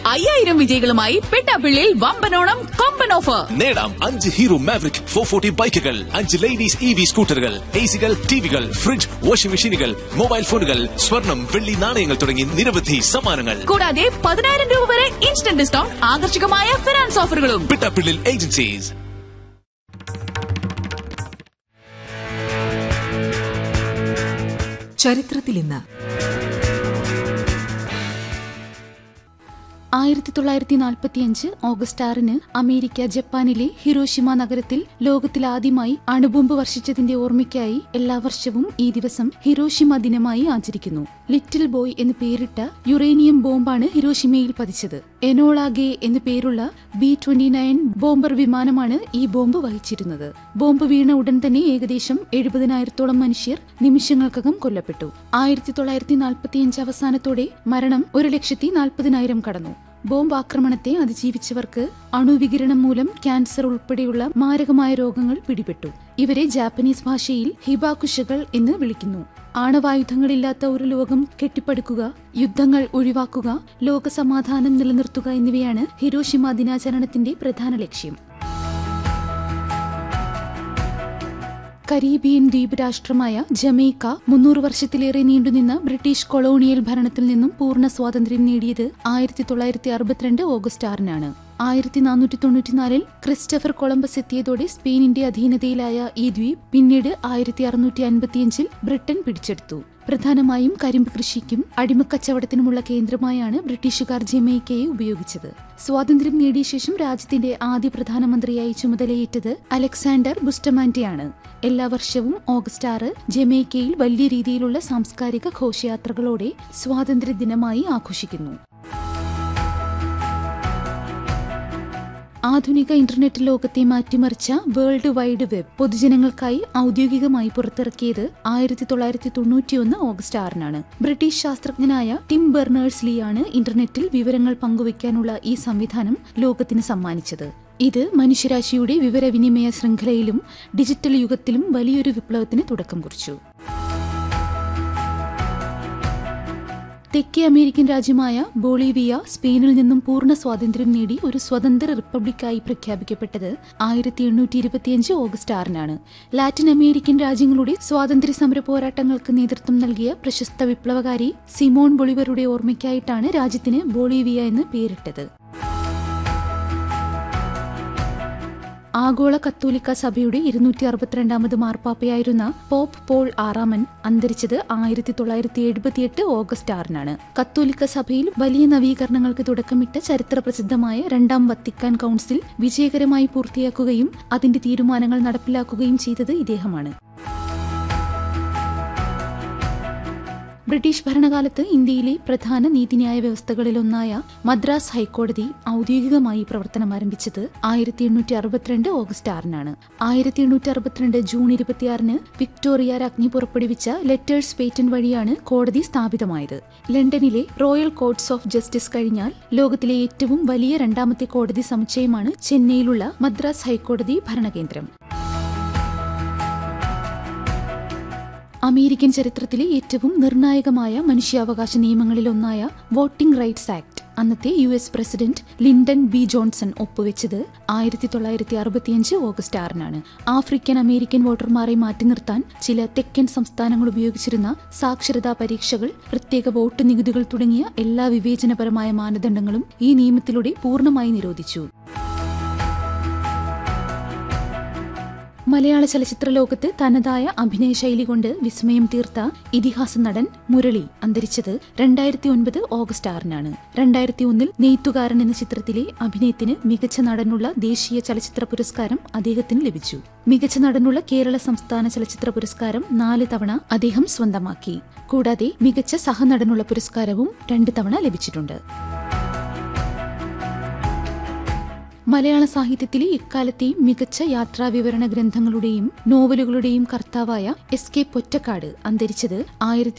അയ്യായിരം വിജയികളുമായി പെട്ടാപ്പിള്ളിയിൽ വമ്പനോണം കൊമ്പൻ ഓഫർ നേടാം അഞ്ച് ഹീറോ മാവറിക് ഫോർ ഫോർട്ടി ബൈക്കുകൾ അഞ്ച് ലേഡീസ് ഇ വി സ്കൂട്ടറുകൾ എ സികൾ ടിവികൾ ഫ്രിഡ്ജ് വാഷിംഗ് മെഷീനുകൾ മൊബൈൽ ഫോണുകൾ സ്വർണം വെള്ളി നാണയങ്ങൾ തുടങ്ങി നിരവധി സമ്മാനങ്ങൾ കൂടാതെ പതിനായിരം രൂപ വരെ ഇൻസ്റ്റന്റ് ഡിസ്കൗണ്ട് ആകർഷകമായ ഫിനാൻസ് ഓഫറുകളും പിട്ടാപ്പിള്ളിൽ ഏജൻസീസ് ചരിത്രത്തിൽ ഇന്ന് ആയിരത്തി തൊള്ളായിരത്തി നാൽപ്പത്തിയഞ്ച് ഓഗസ്റ്റ് ആറിന് അമേരിക്ക ജപ്പാനിലെ ഹിരോഷിമ നഗരത്തിൽ ലോകത്തിലാദ്യമായി അണുബോംബ് വർഷിച്ചതിന്റെ ഓർമ്മയ്ക്കായി എല്ലാ വർഷവും ഈ ദിവസം ഹിരോഷിമ ദിനമായി ആചരിക്കുന്നു ലിറ്റിൽ ബോയ് എന്ന് പേരിട്ട യുറേനിയം ബോംബാണ് ഹിരോഷിമയിൽ പതിച്ചത് എനോളാഗെ എന്ന് പേരുള്ള ബി ട്വന്റി നയൻ ബോംബർ വിമാനമാണ് ഈ ബോംബ് വഹിച്ചിരുന്നത് ബോംബ് വീണ ഉടൻ തന്നെ ഏകദേശം എഴുപതിനായിരത്തോളം മനുഷ്യർ നിമിഷങ്ങൾക്കകം കൊല്ലപ്പെട്ടു ആയിരത്തി തൊള്ളായിരത്തി നാൽപ്പത്തിയഞ്ച് അവസാനത്തോടെ മരണം ഒരു ലക്ഷത്തി നാൽപ്പതിനായിരം കടന്നു ബോംബ് ആക്രമണത്തെ അതിജീവിച്ചവർക്ക് അണുവികിരണം മൂലം ക്യാൻസർ ഉൾപ്പെടെയുള്ള മാരകമായ രോഗങ്ങൾ പിടിപെട്ടു ഇവരെ ജാപ്പനീസ് ഭാഷയിൽ ഹിബാകുഷകൾ എന്ന് വിളിക്കുന്നു ആണവായുധങ്ങളില്ലാത്ത ഒരു ലോകം കെട്ടിപ്പടുക്കുക യുദ്ധങ്ങൾ ഒഴിവാക്കുക ലോക സമാധാനം നിലനിർത്തുക എന്നിവയാണ് ഹിരോഷിമ ദിനാചരണത്തിന്റെ പ്രധാന ലക്ഷ്യം കരീബിയൻ ദ്വീപ് രാഷ്ട്രമായ ജമൈക്ക മുന്നൂറ് വർഷത്തിലേറെ നീണ്ടുനിന്ന ബ്രിട്ടീഷ് കൊളോണിയൽ ഭരണത്തിൽ നിന്നും പൂർണ്ണ സ്വാതന്ത്ര്യം നേടിയത് ആയിരത്തി തൊള്ളായിരത്തി അറുപത്തിരണ്ട് ഓഗസ്റ്റ് ആറിനാണ് ആയിരത്തി നാനൂറ്റി തൊണ്ണൂറ്റിനാലിൽ ക്രിസ്റ്റഫർ കൊളംബസ് എത്തിയതോടെ സ്പെയിനിന്റെ അധീനതയിലായ ഈ ദ്വീപ് പിന്നീട് ആയിരത്തി അറുന്നൂറ്റി അൻപത്തിയഞ്ചിൽ ബ്രിട്ടൻ പിടിച്ചെടുത്തു പ്രധാനമായും കരിമ്പ് കൃഷിക്കും അടിമക്കച്ചവടത്തിനുമുള്ള കേന്ദ്രമായാണ് ബ്രിട്ടീഷുകാർ ജമൈക്കയെ ഉപയോഗിച്ചത് സ്വാതന്ത്ര്യം നേടിയ ശേഷം രാജ്യത്തിന്റെ ആദ്യ പ്രധാനമന്ത്രിയായി ചുമതലയേറ്റത് അലക്സാണ്ടർ ബുസ്റ്റമാന്റെയാണ് എല്ലാ വർഷവും ഓഗസ്റ്റ് ആറ് ജമൈക്കയിൽ വലിയ രീതിയിലുള്ള സാംസ്കാരിക ഘോഷയാത്രകളോടെ സ്വാതന്ത്ര്യ ദിനമായി ആഘോഷിക്കുന്നു ആധുനിക ഇന്റർനെറ്റ് ലോകത്തെ മാറ്റിമറിച്ച വേൾഡ് വൈഡ് വെബ് പൊതുജനങ്ങൾക്കായി ഔദ്യോഗികമായി പുറത്തിറക്കിയത് ആയിരത്തി തൊള്ളായിരത്തി തൊണ്ണൂറ്റിയൊന്ന് ഓഗസ്റ്റ് ആറിനാണ് ബ്രിട്ടീഷ് ശാസ്ത്രജ്ഞനായ ടിം ബെർണേഴ്സ് ലീയാണ് ഇന്റർനെറ്റിൽ വിവരങ്ങൾ പങ്കുവയ്ക്കാനുള്ള ഈ സംവിധാനം ലോകത്തിന് സമ്മാനിച്ചത് ഇത് മനുഷ്യരാശിയുടെ വിവരവിനിമയ ശൃംഖലയിലും ഡിജിറ്റൽ യുഗത്തിലും വലിയൊരു വിപ്ലവത്തിന് തുടക്കം കുറിച്ചു തെക്കേ അമേരിക്കൻ രാജ്യമായ ബോളീവിയ സ്പെയിനിൽ നിന്നും പൂർണ്ണ സ്വാതന്ത്ര്യം നേടി ഒരു സ്വതന്ത്ര റിപ്പബ്ലിക്കായി പ്രഖ്യാപിക്കപ്പെട്ടത് ആയിരത്തി എണ്ണൂറ്റി ഇരുപത്തിയഞ്ച് ഓഗസ്റ്റ് ആറിനാണ് ലാറ്റിൻ അമേരിക്കൻ രാജ്യങ്ങളുടെ സ്വാതന്ത്ര്യ സമര പോരാട്ടങ്ങൾക്ക് നേതൃത്വം നൽകിയ പ്രശസ്ത വിപ്ലവകാരി സിമോൺ ബൊളിവറുടെ ഓർമ്മയ്ക്കായിട്ടാണ് രാജ്യത്തിന് ബോളീവിയ എന്ന് പേരിട്ടത് ആഗോള കത്തോലിക്ക സഭയുടെ ഇരുന്നൂറ്റി അറുപത്തിരണ്ടാമത് മാർപ്പാപ്പയായിരുന്ന പോപ്പ് പോൾ ആറാമൻ അന്തരിച്ചത് ആയിരത്തി തൊള്ളായിരത്തി എഴുപത്തിയെട്ട് ഓഗസ്റ്റ് ആറിനാണ് കത്തോലിക്ക സഭയിൽ വലിയ നവീകരണങ്ങൾക്ക് തുടക്കമിട്ട ചരിത്ര പ്രസിദ്ധമായ രണ്ടാം വത്തിക്കാൻ കൗൺസിൽ വിജയകരമായി പൂർത്തിയാക്കുകയും അതിന്റെ തീരുമാനങ്ങൾ നടപ്പിലാക്കുകയും ചെയ്തത് ഇദ്ദേഹമാണ് ബ്രിട്ടീഷ് ഭരണകാലത്ത് ഇന്ത്യയിലെ പ്രധാന നീതിന്യായ വ്യവസ്ഥകളിലൊന്നായ മദ്രാസ് ഹൈക്കോടതി ഔദ്യോഗികമായി പ്രവർത്തനം ആരംഭിച്ചത് ആയിരത്തി എണ്ണൂറ്റി അറുപത്തിരണ്ട് ഓഗസ്റ്റ് ആറിനാണ് ആയിരത്തി എണ്ണൂറ്റി അറുപത്തിരണ്ട് ജൂൺ ഇരുപത്തിയാറിന് വിക്ടോറിയ രാജ്ഞി പുറപ്പെടുവിച്ച ലെറ്റേഴ്സ് പേറ്റന്റ് വഴിയാണ് കോടതി സ്ഥാപിതമായത് ലണ്ടനിലെ റോയൽ കോർട്സ് ഓഫ് ജസ്റ്റിസ് കഴിഞ്ഞാൽ ലോകത്തിലെ ഏറ്റവും വലിയ രണ്ടാമത്തെ കോടതി സമുച്ചയമാണ് ചെന്നൈയിലുള്ള മദ്രാസ് ഹൈക്കോടതി ഭരണകേന്ദ്രം അമേരിക്കൻ ചരിത്രത്തിലെ ഏറ്റവും നിർണായകമായ മനുഷ്യാവകാശ നിയമങ്ങളിലൊന്നായ വോട്ടിംഗ് റൈറ്റ്സ് ആക്ട് അന്നത്തെ U S president Lyndon B Johnson ഒപ്പുവെച്ചത് ആയിരത്തി തൊള്ളായിരത്തി അറുപത്തിയഞ്ച് ഓഗസ്റ്റ് ആറിനാണ് ആഫ്രിക്കൻ അമേരിക്കൻ വോട്ടർമാരെ മാറ്റി നിർത്താൻ ചില തെക്കൻ സംസ്ഥാനങ്ങൾ ഉപയോഗിച്ചിരുന്ന സാക്ഷരതാ പരീക്ഷകൾ പ്രത്യേക വോട്ട് നികുതികൾ തുടങ്ങിയ എല്ലാ വിവേചനപരമായ മാനദണ്ഡങ്ങളും ഈ നിയമത്തിലൂടെ പൂർണ്ണമായി നിരോധിച്ചു മലയാള ചലച്ചിത്ര ലോകത്ത് തനതായ അഭിനയ ശൈലി കൊണ്ട് വിസ്മയം തീർത്ത ഇതിഹാസ നടൻ മുരളി അന്തരിച്ചത് രണ്ടായിരത്തി ഒൻപത് ഓഗസ്റ്റ് ആറിനാണ് രണ്ടായിരത്തി ഒന്നിൽ നെയ്ത്തുകാരൻ എന്ന ചിത്രത്തിലെ അഭിനയത്തിന് മികച്ച നടനുള്ള ദേശീയ ചലച്ചിത്ര പുരസ്കാരം അദ്ദേഹത്തിന് ലഭിച്ചു മികച്ച നടനുള്ള കേരള സംസ്ഥാന ചലച്ചിത്ര പുരസ്കാരം നാല് തവണ അദ്ദേഹം സ്വന്തമാക്കി കൂടാതെ മികച്ച സഹനടനുള്ള പുരസ്കാരവും രണ്ട് തവണ ലഭിച്ചിട്ടുണ്ട് മലയാള സാഹിത്യത്തിലെ ഇക്കാലത്തെയും മികച്ച യാത്രാവിവരണ ഗ്രന്ഥങ്ങളുടെയും നോവലുകളുടെയും കർത്താവായ എസ് കെ പൊറ്റക്കാട് അന്തരിച്ചത് ആയിരത്തി